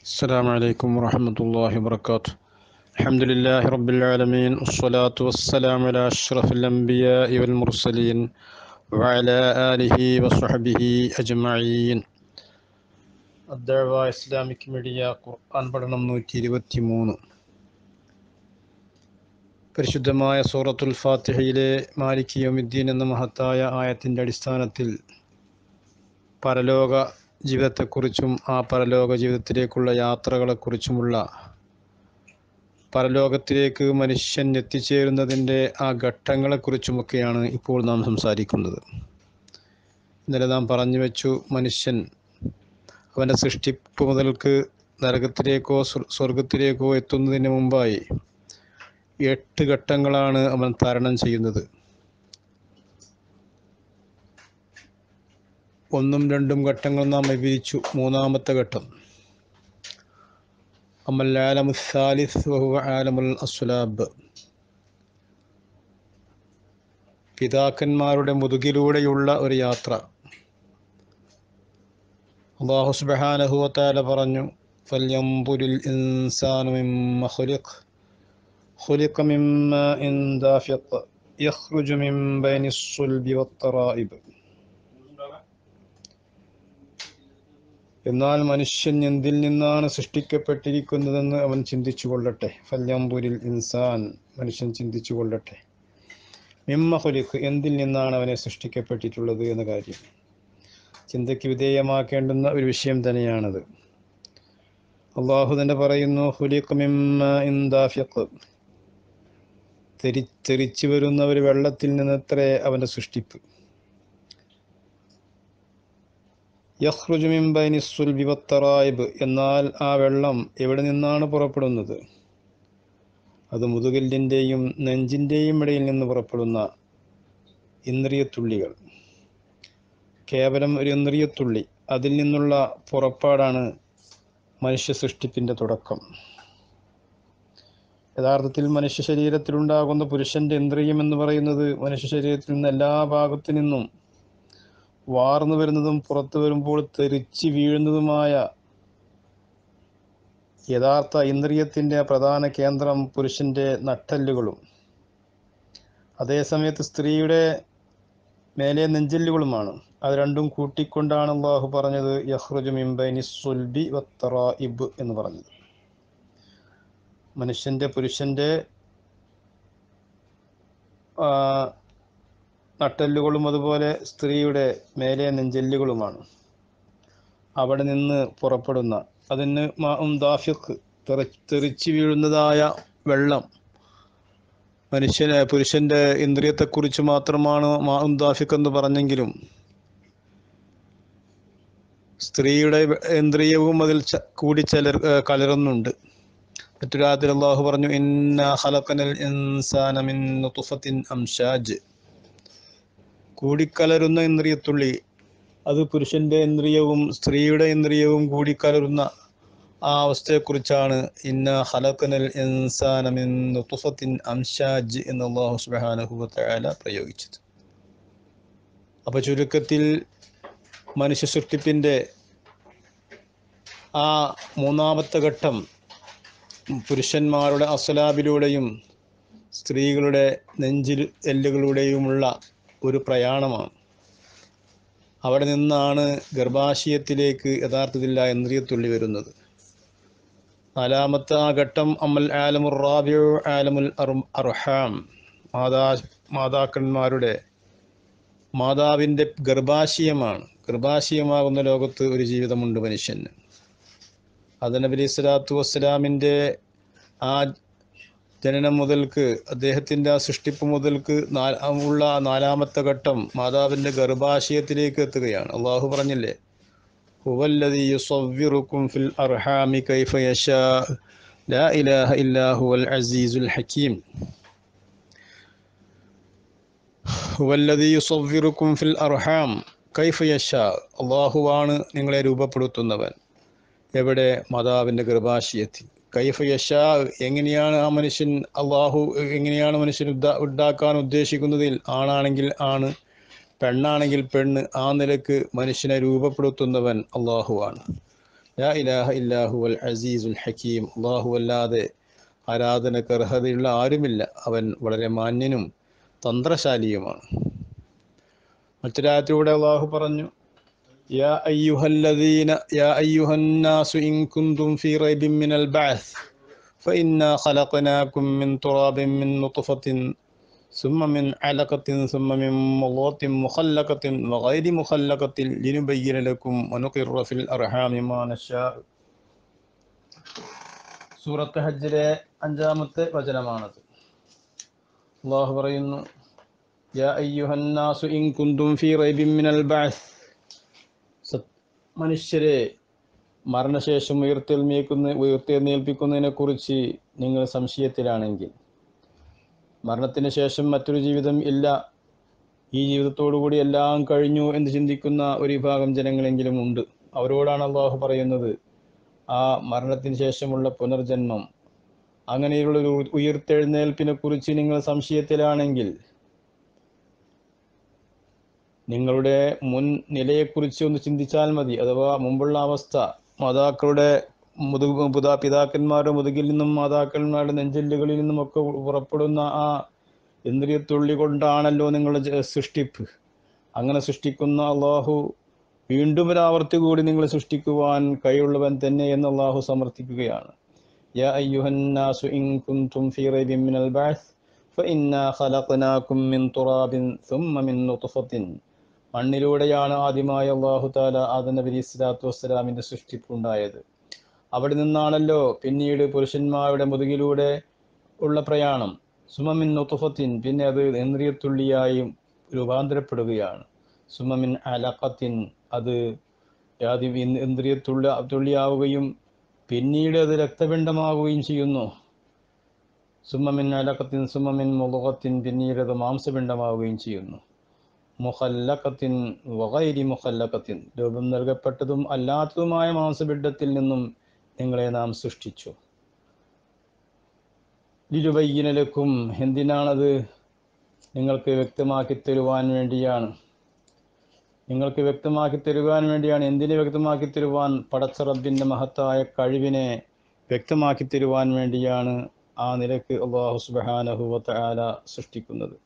السلام عليكم ورحمة الله وبركاته الحمد لله رب العالمين والصلاة والسلام على أشرف الأنبياء والمرسلين وعلى آله وصحبه أجمعين الدعوة إسلامك ميديا ഖുർആൻ പഠനം നൂറ്റി ഇരുപത്തി മൂന്ന് പരിശുദ്ധമായ സൂറത്തുൽ ഫാത്തിഹയിലെ മാലിക് യോമിദ്ദീൻ എന്ന മഹത്തായ ആയത്തിൻ്റെ അടിസ്ഥാനത്തിൽ പരലോക ജീവിതത്തെക്കുറിച്ചും ആ പരലോക ജീവിതത്തിലേക്കുള്ള യാത്രകളെക്കുറിച്ചുമുള്ള പരലോകത്തിലേക്ക് മനുഷ്യൻ എത്തിച്ചേരുന്നതിൻ്റെ ആ ഘട്ടങ്ങളെക്കുറിച്ചുമൊക്കെയാണ് ഇപ്പോൾ നാം സംസാരിക്കുന്നത് ഇന്നലെ നാം പറഞ്ഞു വെച്ചു മനുഷ്യൻ അവൻ്റെ സൃഷ്ടിപ്പ് മുതൽക്ക് നരകത്തിലേക്കോ സ്വർഗത്തിലേക്കോ എത്തുന്നതിന് മുമ്പായി എട്ട് ഘട്ടങ്ങളാണ് അവൻ തരണം ചെയ്യുന്നത് ഒന്നും രണ്ടും ഘട്ടങ്ങൾ നാം വിവരിച്ചു മൂന്നാമത്തെ ഘട്ടം അമൽ ആലമു സാലിസ് വഹുവ ആലമുൽ അസ്ലാബ് പിതാക്കന്മാരുടെ മുതുകിലൂടെയുള്ള ഒരു യാത്ര അള്ളാഹു സുബ്ഹാനഹുവതാല പറഞ്ഞു ഫല്യംബുരിൽ ഇൻസാനു മിമ്മ ഖുലിഖ് خلق من ماء دافق يخرج من بين الصلب والترائب എന്നാൽ മനുഷ്യൻ എന്തിൽ നിന്നാണ് സൃഷ്ടിക്കപ്പെട്ടിരിക്കുന്നതെന്ന് അവൻ ചിന്തിച്ചു കൊള്ളട്ടെ ഫല്യംപുരിൽ ഇൻസാൻ മനുഷ്യൻ ചിന്തിച്ചു കൊള്ളട്ടെ മിമ്മ ഹുലിഖ് എന്തിൽ നിന്നാണ് അവനെ സൃഷ്ടിക്കപ്പെട്ടിട്ടുള്ളത് എന്ന കാര്യം ചിന്തയ്ക്ക് വിധേയമാക്കേണ്ടുന്ന ഒരു വിഷയം തന്നെയാണത് അള്ളാഹു തന്നെ പറയുന്നു ഹുലിഖ് മിമ്മ ഇന്ദാഫിഖ് തെരി തെറിച്ചു വരുന്ന ഒരു വെള്ളത്തിൽ നിന്നത്രേ അവൻ്റെ സൃഷ്ടിപ്പ് യഹ്റുജു മിംബൈനി സുൽബി വത്തറായിബ് എന്നാൽ ആ വെള്ളം എവിടെ നിന്നാണ് പുറപ്പെടുന്നത് അത് മുതുകല്ലിൻ്റെയും നെഞ്ചിൻ്റെയും ഇടയിൽ നിന്ന് പുറപ്പെടുന്ന ഇന്ദ്രിയത്തുള്ളികൾ കേവലം ഒരു ഇന്ദ്രിയത്തുള്ളി അതിൽ നിന്നുള്ള പുറപ്പാടാണ് മനുഷ്യ സൃഷ്ടിപ്പിൻ്റെ തുടക്കം യഥാർത്ഥത്തിൽ മനുഷ്യ ശരീരത്തിലുണ്ടാകുന്ന പുരുഷന്റെ ഇന്ദ്രിയം എന്ന് പറയുന്നത് മനുഷ്യ ശരീരത്തിൽ നിന്ന് എല്ലാ ഭാഗത്തു നിന്നും വാർന്നു വരുന്നതും പുറത്തു വരുമ്പോൾ തെറിച്ച് വീഴുന്നതുമായ യഥാർത്ഥ ഇന്ദ്രിയത്തിൻ്റെ പ്രധാന കേന്ദ്രം പുരുഷന്റെ നട്ടല്ലുകളും അതേസമയത്ത് സ്ത്രീയുടെ മേലെ നെഞ്ചല്ലുകളുമാണ് അത് രണ്ടും കൂട്ടിക്കൊണ്ടാണ് അള്ളാഹു പറഞ്ഞത് യഹ്റുജു മിംബൈനി സുൽബി വത്തറായിബ് എന്ന് പറഞ്ഞത് മനുഷ്യന്റെ പുരുഷന്റെ നട്ടെല്ലുകളും അതുപോലെ സ്ത്രീയുടെ മേലെ നെഞ്ചെല്ലുകളുമാണ് അവിടെ നിന്ന് പുറപ്പെടുന്ന അതിന് മാഉം ദാഫിഖ് തെറിച്ച് വീഴുന്നതായ വെള്ളം മനുഷ്യന് പുരുഷന്റെ ഇന്ദ്രിയത്തെക്കുറിച്ച് മാത്രമാണ് മാഉം ദാഫിഖ് എന്ന് പറഞ്ഞെങ്കിലും സ്ത്രീയുടെ ഇന്ദ്രിയവും അതിൽ കൂടി ചിലർ കലരുന്നുണ്ട് മറ്റൊരാത്തിൽ അള്ളാഹു പറഞ്ഞു ഇന്ന ഖലഖനൽ ഇൻസാന മിൻ നുത്ഫത്തിൻ അംഷാജ് കൂടിക്കലരുന്ന ഇന്ദ്രിയത്തുള്ളി അത് പുരുഷന്റെ ഇന്ദ്രിയവും സ്ത്രീയുടെ ഇന്ദ്രിയവും കൂടിക്കലരുന്ന ആ അവസ്ഥയെക്കുറിച്ചാണ് ഇന്ന ഖലഖനൽ ഇൻസാന മിൻ നുത്ഫത്തിൻ അംഷാജ് എന്ന് അള്ളാഹു സുബ്ഹാനഹു വതആല പ്രയോഗിച്ചത് അപ്പോൾ ചുരുക്കത്തിൽ മനുഷ്യ സൃഷ്ടിപ്പിൻ്റെ ആ മൂന്നാമത്തെ ഘട്ടം പുരുഷന്മാരുടെ അസലാബിലൂടെയും സ്ത്രീകളുടെ നെഞ്ചിൽ എല്ലുകളുടെയുമുള്ള ഒരു പ്രയാണമാണ് അവിടെ നിന്നാണ് ഗർഭാശയത്തിലേക്ക് യഥാർത്ഥത്തിൽ ആ ഇന്ദ്രിയത്തുള്ളി വരുന്നത് നാലാമത്തെ ആ ഘട്ടം അമൽ ആലമുർ റാബിയോ ആലമുൽ അർഹാം മാതാ മാതാക്കന്മാരുടെ മാതാവിൻ്റെ ഗർഭാശയമാണ് ഗർഭാശയമാകുന്ന ലോകത്ത് ഒരു ജീവിതമുണ്ട് മനുഷ്യന് അത് നബി അലൈഹി സ്വലാത്തു വസ്സലാമിൻ്റെ ആ ജനനം മുതൽക്ക് അദ്ദേഹത്തിൻ്റെ ആ സൃഷ്ടിപ്പ് മുതൽക്ക് ഉള്ള നാലാമത്തെ ഘട്ടം മാതാവിൻ്റെ ഗർഭാശയത്തിലേക്ക് എത്തുകയാണ് അള്ളാഹു പറഞ്ഞില്ലേ ഹുവല്ലദി യുസവ്വിറുക്കും ഫിൽ അർഹാമി കൈഫ യശാ ലാ ഇലാഹ ഇല്ലാ ഹുവൽ അസീസുൽ ഹക്കീം ഹുവല്ലദി യുസവ്വിറുക്കും ഫിൽ അർഹാം കൈഫ യശാ അള്ളാഹുവാണ് നിങ്ങളെ രൂപപ്പെടുത്തുന്നവൻ എവിടെ മാതാവിൻ്റെ ഗർഭാശയത്തിൽ കൈഫ യശാ എങ്ങനെയാണ് ആ മനുഷ്യൻ അള്ളാഹു എങ്ങനെയാണ് മനുഷ്യൻ ഉണ്ടാക്കാൻ ഉദ്ദേശിക്കുന്നതിൽ ആണാണെങ്കിൽ ആണ് പെണ്ണാണെങ്കിൽ പെണ്ണ് ആ നിലക്ക് മനുഷ്യനെ രൂപപ്പെടുത്തുന്നവൻ അള്ളാഹുവാണ് ലാ ഇലാഹ ഇല്ലാഹു അൽ അസീസുൽ ഹക്കീം അള്ളാഹു അല്ലാതെ ആരാധനക്ക് അർഹതയുള്ള ആരുമില്ല അവൻ വളരെ മാന്യനും തന്ത്രശാലിയുമാണ് മറ്റൊരായത്തിലൂടെ അള്ളാഹു പറഞ്ഞു യാ അയ്യുഹല്ലദീന യാ അയ്യുഹന്നാസു ഇൻ കുന്തും ഫീ റൈബിൻ മിനൽ ബഅസ് فإنا خلقناكم من تراب من نطفة ثم من علقة ثم من مضغة مخلقة وغير مخلقة لنبين لكم ونقر في الأرحام ما نشاء സൂറത്ത് ഹജ്ജിലെ അഞ്ചാമത്തെ വചനമാണത് അള്ളാഹു പറയുന്നു യാ അയ്യുഹന്നാസു ഇൻ കുന്തും ഫീ റൈബിൻ മിനൽ ബഅസ് മനുഷ്യരെ മരണശേഷം ഉയർത്തെഴുന്നേക്കുന്ന ഉയർത്തെഴുന്നേൽപ്പിക്കുന്നതിനെ കുറിച്ച് നിങ്ങൾ സംശയത്തിലാണെങ്കിൽ മരണത്തിന് ശേഷം മറ്റൊരു ജീവിതം ഇല്ല ഈ ജീവിതത്തോടുകൂടി എല്ലാം കഴിഞ്ഞു എന്ന് ചിന്തിക്കുന്ന ഒരു വിഭാഗം ജനങ്ങളെങ്കിലും ഉണ്ട് അവരോടാണ് അള്ളാഹു പറയുന്നത് ആ മരണത്തിന് ശേഷമുള്ള പുനർജന്മം അങ്ങനെയുള്ള ഒരു ഉയർത്തെഴുന്നേൽപ്പിനെ കുറിച്ച് നിങ്ങൾ സംശയത്തിലാണെങ്കിൽ നിങ്ങളുടെ മുൻ നിലയെക്കുറിച്ച് ഒന്ന് ചിന്തിച്ചാൽ മതി അഥവാ മുമ്പുള്ള അവസ്ഥ മാതാക്കളുടെ മുതുക് പുതാ പിതാക്കന്മാരുടെ മുതുകിൽ നിന്നും മാതാക്കന്മാരുടെ നെഞ്ചെല്ലുകളിൽ നിന്നും ഒക്കെ പുറപ്പെടുന്ന ആ ഇന്ദ്രിയത്തുള്ളി കൊണ്ടാണല്ലോ നിങ്ങളുടെ ജ- സൃഷ്ടിപ്പ് അങ്ങനെ സൃഷ്ടിക്കുന്ന അള്ളാഹു വീണ്ടും ഒരാവർത്തി കൂടി നിങ്ങൾ സൃഷ്ടിക്കുവാൻ കഴിവുള്ളവൻ തന്നെ എന്ന് അള്ളാഹു സമർത്ഥിക്കുകയാണ് യാ അയ്യുഹന്നാസു ഇൻ കുന്തും ഫീ റൈബിൻ മിനൽ ബഅസ് فإنا خلقناكم من تراب ثم من نطفة മണ്ണിലൂടെയാണ് ആദ്യമായി അള്ളാഹു താല ആദ നബി ഇസ്ലാത്തു വസ്സലാമിന്റെ സൃഷ്ടിപ്പുണ്ടായത് അവിടെ നിന്നാണല്ലോ പിന്നീട് പുരുഷന്മാരുടെ മുതുകിലൂടെ ഉള്ള പ്രയാണം സുമമിൻ നുത്തുഫത്തിൻ പിന്നെ അത് ഇന്ദ്രിയത്തുള്ളിയായി രൂപാന്തരപ്പെടുകയാണ് സുമമിൻ അലഖത്തിൻ അത് ആദ്യം ഇന്ദ് ഇന്ദ്രിയത്തുള്ള തുള്ളിയാവുകയും പിന്നീട് അത് രക്തപിണ്ഡമാവുകയും ചെയ്യുന്നു സുമമിൻ അലഖത്തിൻ സുമമിൻ മുളകത്തിൻ പിന്നീട് അത് മാംസപിണ്ഡമാവുകയും ചെയ്യുന്നു മുഖല്ലക്കത്തിൻ വകൈരി മുഖല്ലക്കത്തിൻ രൂപം നൽകപ്പെട്ടതും അല്ലാത്തതുമായ മാംസപിണ്ഡത്തിൽ നിന്നും നിങ്ങളെ നാം സൃഷ്ടിച്ചു ലിരുവയ്യനലക്കും എന്തിനാണത് നിങ്ങൾക്ക് വ്യക്തമാക്കി തരുവാൻ വേണ്ടിയാണ് നിങ്ങൾക്ക് വ്യക്തമാക്കി തരുവാൻ വേണ്ടിയാണ് എന്തിനെ വ്യക്തമാക്കി തരുവാൻ പടച്ച റബ്ബിന്റെ മഹത്തായ കഴിവിനെ വ്യക്തമാക്കി തരുവാൻ വേണ്ടിയാണ് ആ നിലക്ക് അള്ളാഹു സുബ്ഹാനഹു വതആല സൃഷ്ടിക്കുന്നത്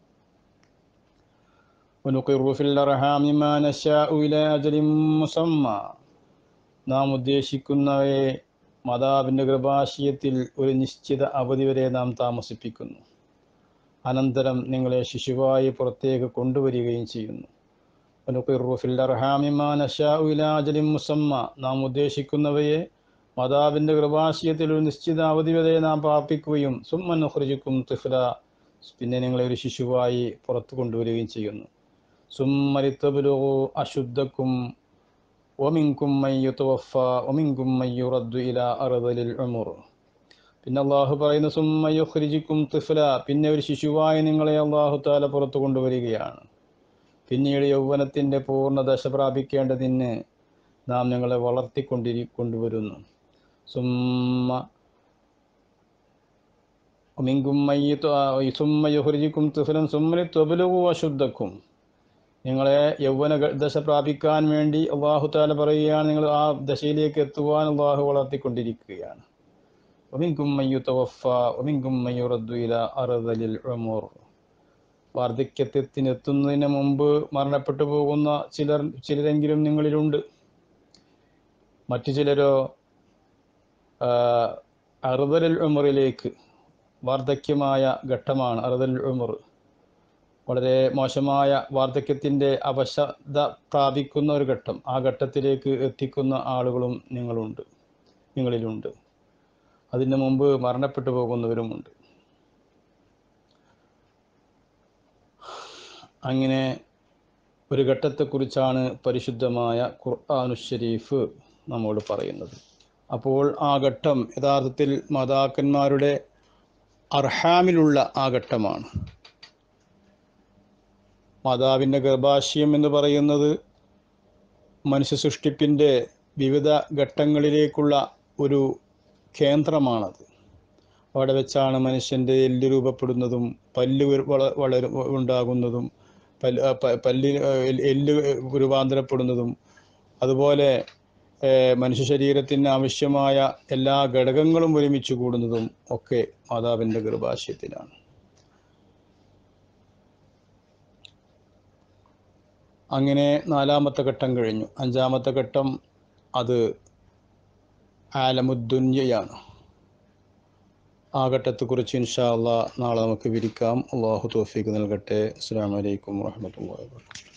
ونقر في الأرحام ما نشاء إلى أجل مسمى നാം ഉദ്ദേശിക്കുന്നവയെ മാതാവിൻ്റെ ഗർഭാശയത്തിൽ ഒരു നിശ്ചിത അവധി വരെ നാം താമസിപ്പിക്കുന്നു അനന്തരം നിങ്ങളെ ശിശുവായി പുറത്തേക്ക് കൊണ്ടുവരികയും ചെയ്യുന്നു ونقر في الأرحام ما نشاء إلى أجل مسمى നാം ഉദ്ദേശിക്കുന്നവയെ മാതാവിൻ്റെ ഗർഭാശയത്തിൽ ഒരു നിശ്ചിത അവധി വരെ നാം പാർപ്പിക്കുകയും സുമ്മൻ നുഹ്രിജുക്കും തിഫ്ല പിന്നെ നിങ്ങളെ ഒരു ശിശുവായി പുറത്തു കൊണ്ടുവരികയും ചെയ്യുന്നു സുമ്മരിത്തബുലുഹു അശുദ്ധക്കും ഒമിങ്കും മയ്യുത്തുവഫ ഒമിങ്കും മയ്യുറദ്ദു ഇല അറുതലിൽ ഉമുർ പിന്നെ അള്ളാഹു പറയുന്നു സുമ്മയുഹ്രിജിക്കും തിഫ്ല പിന്നെ ഒരു ശിശുവായി നിങ്ങളെ അള്ളാഹു താല പുറത്തു കൊണ്ടുവരികയാണ് പിന്നീട് യൗവനത്തിൻ്റെ പൂർണ്ണ ദശ പ്രാപിക്കേണ്ടതിന് നാം നിങ്ങളെ വളർത്തിക്കൊണ്ടിരി കൊണ്ടുവരുന്നു സുമ്മ ഒമിങ്കും മയ്യത്തു സുമ്മയുഹ്രിജിക്കും തിഫലം സുമ്മലി തൊബലുകു അശുദ്ധക്കും നിങ്ങളെ യൗവന ഗ- ദശ പ്രാപിക്കാൻ വേണ്ടി അള്ളാഹു താല പറയുകയാണ് നിങ്ങൾ ആ ദശയിലേക്ക് എത്തുവാൻ അള്ളാഹു വളർത്തിക്കൊണ്ടിരിക്കുകയാണ് ഒമിങ്കും മയ്യുത്തവഫ ഒമിങ്കും മയ്യുറദ്ദു ഇല അറുതലിൽ ഉമൂർ വാർദ്ധക്യത്തിനെത്തുന്നതിന് മുമ്പ് മരണപ്പെട്ടു പോകുന്ന ചിലർ ചിലരെങ്കിലും നിങ്ങളിലുണ്ട് മറ്റു ചിലരോ അറുതലിൽ ഉമറിലേക്ക് വാർദ്ധക്യമായ ഘട്ടമാണ് അറുതലിൽ ഉമർ വളരെ മോശമായ വാർദ്ധക്യത്തിൻ്റെ അവശത പ്രാപിക്കുന്ന ഒരു ഘട്ടം ആ ഘട്ടത്തിലേക്ക് എത്തിക്കുന്ന ആളുകളും നിങ്ങളുണ്ട് നിങ്ങളിലുണ്ട് അതിന് മുമ്പ് മരണപ്പെട്ടു പോകുന്നവരുമുണ്ട് അങ്ങനെ ഒരു ഘട്ടത്തെക്കുറിച്ചാണ് പരിശുദ്ധമായ ഖുർആാനു ഷരീഫ് നമ്മോട് പറയുന്നത് അപ്പോൾ ആ ഘട്ടം യഥാർത്ഥത്തിൽ മാതാക്കന്മാരുടെ അർഹാമിലുള്ള ആ ഘട്ടമാണ് മാതാവിൻ്റെ ഗർഭാശയം എന്ന് പറയുന്നത് മനുഷ്യ സൃഷ്ടിപ്പിൻ്റെ വിവിധ ഘട്ടങ്ങളിലേക്കുള്ള ഒരു കേന്ദ്രമാണത് അവിടെ വെച്ചാണ് മനുഷ്യൻ്റെ എല്ല് രൂപപ്പെടുന്നതും പല്ല് വ- വള വളരും ഉണ്ടാകുന്നതും പല്ല് ആ, പ- പല്ല് ആ, എല്ല് എല്ല് രൂപാന്തരപ്പെടുന്നതും അതുപോലെ ഏഹ്, മനുഷ്യ ശരീരത്തിന് ആവശ്യമായ എല്ലാ ഘടകങ്ങളും ഒരുമിച്ച് കൂടുന്നതും ഒക്കെ മാതാവിൻ്റെ ഗർഭാശയത്തിലാണ് അങ്ങനെ നാലാമത്തെ ഘട്ടം കഴിഞ്ഞു അഞ്ചാമത്തെ ഘട്ടം അത് ആലമുദ്ദുന്യയാണ് ആ ഘട്ടത്തെക്കുറിച്ച് ഇൻഷാ അള്ളാ നാളെ നമുക്ക് വിരിക്കാം അള്ളാഹു തോഫീക്ക് നൽകട്ടെ അസ്സാം വലൈക്കും വാഹമത്തല്ലാ വാ